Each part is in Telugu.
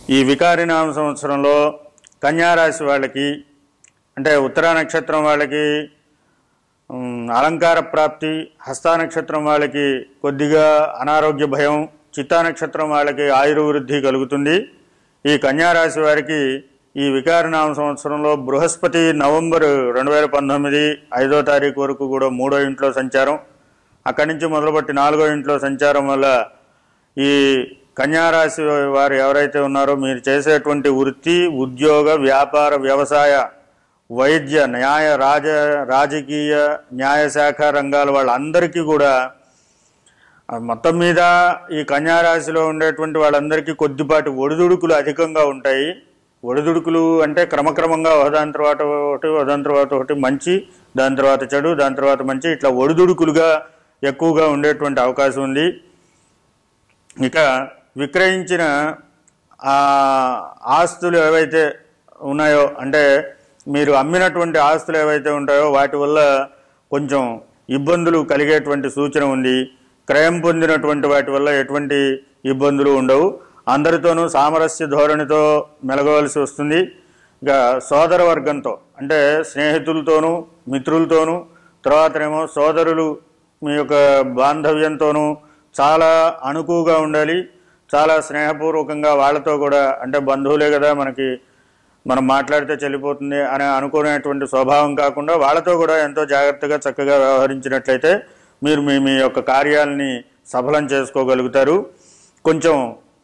ఈ వికారినామ సంవత్సరంలో కన్యారాశి వాళ్ళకి అంటే ఉత్తరా నక్షత్రం వాళ్ళకి ఉమ్, అలంకార ప్రాప్తి హస్తా నక్షత్రం వాళ్ళకి కొద్దిగా అనారోగ్య భయం చిత్తా నక్షత్రం వాళ్ళకి ఆయుర్వృద్ధి కలుగుతుంది ఈ కన్యారాశి వారికి ఈ వికారనామ సంవత్సరంలో బృహస్పతి నవంబర్ రెండు వేల పంతొమ్మిది ఐదో తారీఖు వరకు కూడా మూడో ఇంట్లో సంచారం అక్కడి నుంచి మొదలుపెట్టి నాలుగో ఇంట్లో సంచారం వల్ల ఈ కన్యారాశి వారు ఎవరైతే ఉన్నారో మీరు చేసేటువంటి వృత్తి ఉద్యోగ వ్యాపార వ్యవసాయ వైద్య న్యాయ రాజ రాజకీయ న్యాయశాఖ రంగాల వాళ్ళందరికీ కూడా ఆ, మొత్తం మీద ఈ కన్యారాశిలో ఉండేటువంటి వాళ్ళందరికీ కొద్దిపాటి ఒడిదుడుకులు అధికంగా ఉంటాయి ఒడిదుడుకులు అంటే క్రమక్రమంగా ఒకదాని తర్వాత ఒకటి ఒకదాని తర్వాత ఒకటి మంచి దాని తర్వాత చెడు దాని తర్వాత మంచి ఇట్లా ఒడిదుడుకులుగా ఎక్కువగా ఉండేటువంటి అవకాశం ఉంది ఇక విక్రయించిన ఆ ఆస్తులు ఏవైతే ఉన్నాయో అంటే మీరు అమ్మినటువంటి ఆస్తులు ఏవైతే ఉంటాయో వాటి వల్ల కొంచెం ఇబ్బందులు కలిగేటువంటి సూచన ఉంది క్రయం పొందినటువంటి వాటి వల్ల ఎటువంటి ఇబ్బందులు ఉండవు అందరితోనూ సామరస్య ధోరణితో మెలగవలసి వస్తుంది ఇక సోదర వర్గంతో అంటే స్నేహితులతోనూ మిత్రులతోనూ తర్వాతనేమో సోదరులు మీ యొక్క బాంధవ్యంతోనూ చాలా అణుకువగా ఉండాలి చాలా స్నేహపూర్వకంగా వాళ్ళతో కూడా అంటే బంధువులే కదా మనకి మనం మాట్లాడితే చెల్లిపోతుంది అని అనుకునేటువంటి స్వభావం కాకుండా వాళ్ళతో కూడా ఎంతో జాగ్రత్తగా చక్కగా వ్యవహరించినట్లయితే మీరు మీ మీ యొక్క కార్యాలని సఫలం చేసుకోగలుగుతారు కొంచెం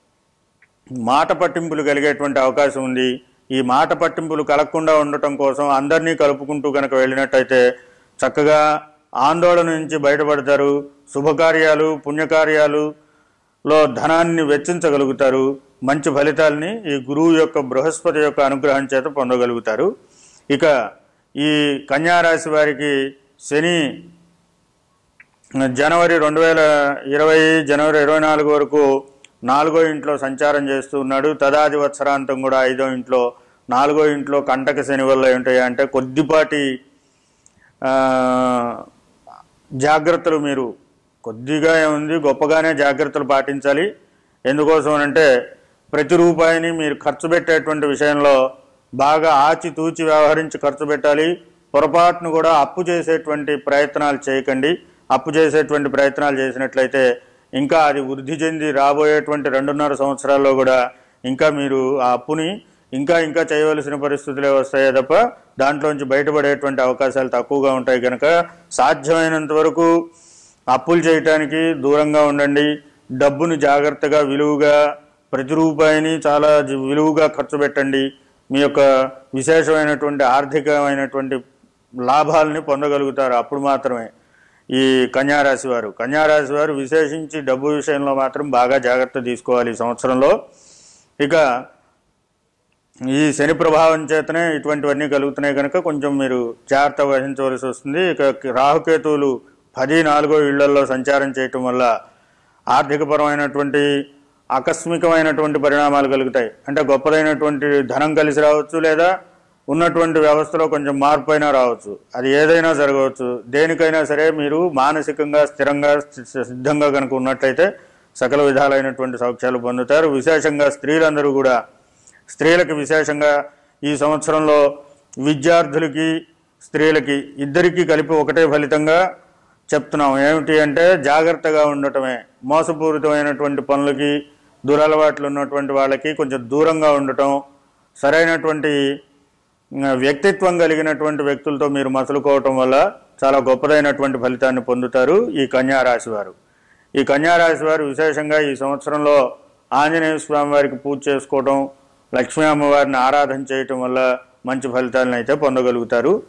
మాట పట్టింపులు కలిగేటువంటి అవకాశం ఉంది ఈ మాట పట్టింపులు కలగకుండా ఉండటం కోసం అందరినీ కలుపుకుంటూ కనుక వెళ్ళినట్టయితే చక్కగా ఆందోళన నుంచి బయటపడతారు శుభకార్యాలు పుణ్యకార్యాలు లో ధనాన్ని వెచ్చించగలుగుతారు మంచి ఫలితాలని ఈ గురువు యొక్క బృహస్పతి యొక్క అనుగ్రహం చేత పొందగలుగుతారు ఇక ఈ కన్యారాశి వారికి శని జనవరి రెండు వేల ఇరవై జనవరి ఇరవై నాలుగు వరకు నాలుగో ఇంట్లో సంచారం చేస్తూ ఉన్నాడు తదాది వత్సరాంతం కూడా ఐదో ఇంట్లో నాలుగో ఇంట్లో కంటక శని వల్ల ఏంటాయి అంటే కొద్దిపాటి ఆ, జాగ్రత్తలు మీరు కొద్దిగా ఏముంది గొప్పగానే జాగ్రత్తలు పాటించాలి ఎందుకోసం అంటే ప్రతి రూపాయిని మీరు ఖర్చు పెట్టేటువంటి విషయంలో బాగా ఆచితూచి వ్యవహరించి ఖర్చు పెట్టాలి పొరపాటును కూడా అప్పు చేసేటువంటి ప్రయత్నాలు చేయకండి అప్పు చేసేటువంటి ప్రయత్నాలు చేసినట్లయితే ఇంకా అది వృద్ధి చెంది రాబోయేటువంటి రెండున్నర సంవత్సరాల్లో కూడా ఇంకా మీరు ఆ అప్పుని ఇంకా ఇంకా చేయవలసిన పరిస్థితులే వస్తాయే తప్ప దాంట్లోంచి బయటపడేటువంటి అవకాశాలు తక్కువగా ఉంటాయి కనుక సాధ్యమైనంత వరకు అప్పులు చేయటానికి దూరంగా ఉండండి డబ్బును జాగ్రత్తగా విలువగా ప్రతి రూపాయిని చాలా జ- విలువగా ఖర్చు పెట్టండి మీ యొక్క విశేషమైనటువంటి ఆర్థికమైనటువంటి లాభాలని పొందగలుగుతారు అప్పుడు మాత్రమే ఈ కన్యారాశి వారు కన్యారాశి వారు విశేషించి డబ్బు విషయంలో మాత్రం బాగా జాగ్రత్త తీసుకోవాలి ఈ సంవత్సరంలో ఇక ఈ శని ప్రభావం చేతనే ఇటువంటివన్నీ కలుగుతున్నాయి కనుక కొంచెం మీరు జాగ్రత్త వహించవలసి వస్తుంది ఇక రాహుకేతువులు పది నాలుగో ఇళ్లలో సంచారం చేయటం వల్ల ఆర్థికపరమైనటువంటి ఆకస్మికమైనటువంటి పరిణామాలు కలుగుతాయి అంటే గొప్పదైనటువంటి ధనం కలిసి రావచ్చు లేదా ఉన్నటువంటి వ్యవస్థలో కొంచెం మార్పు అయినా రావచ్చు అది ఏదైనా జరగవచ్చు దేనికైనా సరే మీరు మానసికంగా స్థిరంగా సి- సిద్ధంగా కనుక ఉన్నట్లయితే సకల విధాలైనటువంటి సౌఖ్యాలు పొందుతారు విశేషంగా స్త్రీలందరూ కూడా స్త్రీలకు విశేషంగా ఈ సంవత్సరంలో విద్యార్థులకి స్త్రీలకి ఇద్దరికీ కలిపి ఒకటే ఫలితంగా చెప్తున్నాం ఏమిటి అంటే జాగ్రత్తగా ఉండటమే మోసపూరితమైనటువంటి పనులకి దురలవాట్లు ఉన్నటువంటి వాళ్ళకి కొంచెం దూరంగా ఉండటం సరైనటువంటి ఉమ్, వ్యక్తిత్వం కలిగినటువంటి వ్యక్తులతో మీరు మసలుకోవటం వల్ల చాలా గొప్పదైనటువంటి ఫలితాన్ని పొందుతారు ఈ కన్యా రాశి వారు ఈ కన్యా రాశి వారు విశేషంగా ఈ సంవత్సరంలో ఆంజనేయ స్వామి వారికి పూజ చేసుకోవటం లక్ష్మీ అమ్మవారిని ఆరాధన చేయటం వల్ల మంచి ఫలితాలను అయితే పొందగలుగుతారు